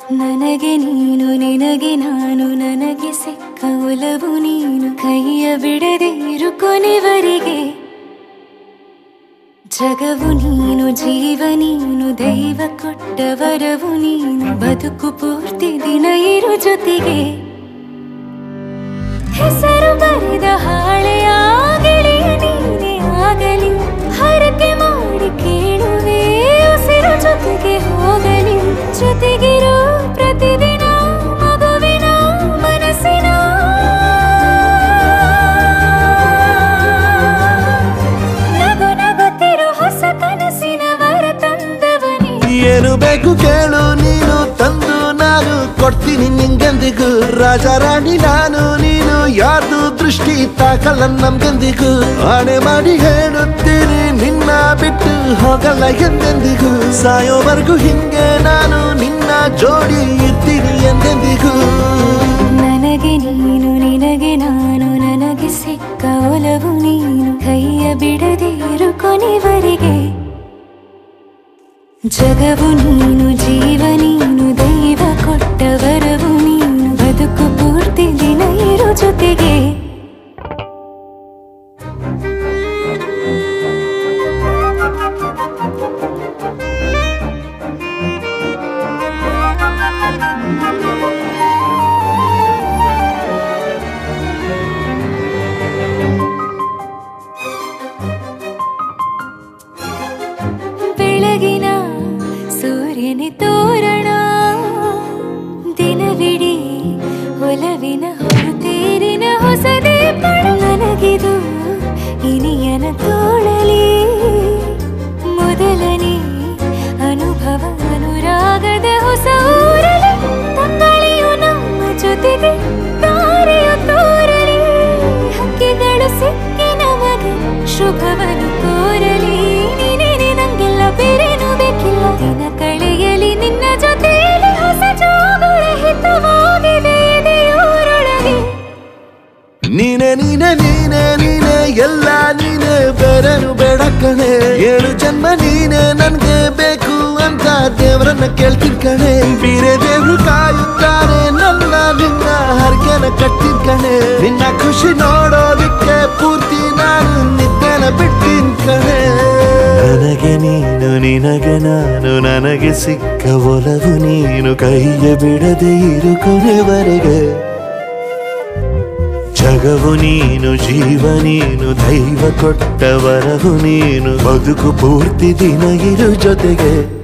ನನಗೆ ನೀನು ನಿನಗೆ ನಾನು ನನಗೆ ಸಿಕ್ಕ ಒಲವು ನೀನು ಕೈಯ ಬಿಡದೆ ಇರು ಕೊನೆವರೆಗೆ ಜಗವು ನೀನು ಜೀವ ನೀನು ದೈವ ಕೊಟ್ಟ ವರವು ನೀನು ಬದುಕು ಪೂರ್ತಿ ದಿನ ಇರು ಜೊತೆಗೆ ಹೆಸರು ಬರೆದ ಹಾಳೆಯ ಗೆಳೆಯ ನೀನೇ ಆಗಲಿ ಹರಕೆ ಮಾಡಿ ಕೇಳುವೆ ಉಸಿರು ಜೊತೆಗೆ ಹೋಗಲಿ ಜೊತೆಗಿರೋ ಪ್ರತಿದಿನ ಮಗುವಿನ ಮನಸ್ಸಿನ ನಗು ನಗುತ್ತಿರೋ ಹೊಸ ಕನಸಿನ ವರ ತಂದವನೇ ಏನು ಬೇಕು ಕೇಳು ನೀನು ತಂದು ನಾನು ಕೊಡ್ತೀನಿ ನಿಂಗೆಂದಿಗೂ ರಾಜ ರಾಣಿ ನಾನು ನೀನು ಯಾರ್ದು ದೃಷ್ಟಿ ತಾಕಲ್ಲ ನಮ್ಗೆಂದಿಗೂ ಆಣೆ ಮಾಡಿ ಹೇಳುತ್ತೀನಿ ನಿನ್ನ ಬಿಟ್ಟು ಹೋಗಲ್ಲ ಎಂದೆಂದಿಗೂ ಸಾಯೋವರೆಗೂ ಹಿಂಗೆ ನಾನು ನಿನ್ನ ಜೋಡಿ ಇರ್ತೀನಿ ಎಂದೆಂದಿಗೂ ನನಗೆ ನೀನು ನಿನಗೆ ನಾನು ನನಗೆ ಸಿಕ್ಕ ಒಲವು ನೀನು ಕೈಯ ಬಿಡದೆ ಇರು ಕೊನೆವರೆಗೆ ಜಗವು ನೀನು ಜೀವ ನೀನು ದೈವ ಕೊಟ್ಟ ವರವು ನೀನು ಬದುಕು ಪೂರ್ತಿ ದಿನ ಇರು ಜೊತೆಗೆ ಬೆಳಗಿನ ಸೂರ್ಯನ ತೋರಣ ದಿನವಿಡೀ ಒಲವಿನ ಹೊರತೇರಿನ ಹೊಸದೇ ಪಡ ನನಗಿದು ಇನಿಯನ ತೋಳಲಿ ಮೊದಲನೇ ಅನುಭವ ಅನುರಾಗದ ಹೊಸ ಊರಲಿ ತಂಗಳಿಯು ನಮ್ಮ ಜೊತೆಗೆ ತಾರೆಯು ತೋರಲಿ ಹಕ್ಕಿಗಳು ಸಿಕ್ಕಿ ನಮಗೆ ಶುಭವನ್ನು ಕೋರಲಿ ನೀನೇನೆ ನಂಗೆಲ್ಲ ಬೇರೇನು ಬೇಕಿಲ್ಲ ದಿನ ಕಳೆಯಲಿ ನಿನ್ನ ಜೊತೆಯಲ್ಲಿ ಹೊಸ ಜೋಗುಳ ಹಿತವಾಗಿದೆ ಎದೆಯೂರೊಳಗೆ ನೀನೆ ನೀನೆ ನೀನೆ ನೀನೆ ಎಲ್ಲ ನೀನೆ ಬೇರೆನು ಬೇಡ ಕಣೆ ಏಳು ಜನ್ಮ ನೀನೆ ನನ್ಗೆ ಬೇಕು ಅಂತ ದೇವರನ್ನ ಕೇಳ್ತೀನಿ ಕಣೆ ಬೇರೆ ದೇವ್ರು ಕಾಯುತ್ತಾರೆ ನನ್ನ ನಿನ್ನ ಹರ್ಗೆನ ಕಟ್ಟಿನ್ ಕಣೆ ನಿನ್ನ ಖುಷಿ ನೋಡೋದಿಕ್ಕೆ ಪೂರ್ತಿ ನಾನು ನಿದ್ದೆನ ಬಿಟ್ಟಿನ್ ಕಣೆ ನನಗೆ ನೀನು ನಿನಗೆ ನಾನು ನನಗೆ ಸಿಕ್ಕ ಒಲವು ನೀನು ಕೈಯ ಬಿಡದೆ ಇರು ಕೊನೆವರೆಗೆ ಜಗವು ನೀನು ಜೀವ ನೀನು ದೈವ ಕೊಟ್ಟ ವರವು ನೀನು ಬದುಕು ಪೂರ್ತಿ ದಿನ ಇರು ಜೊತೆಗೆ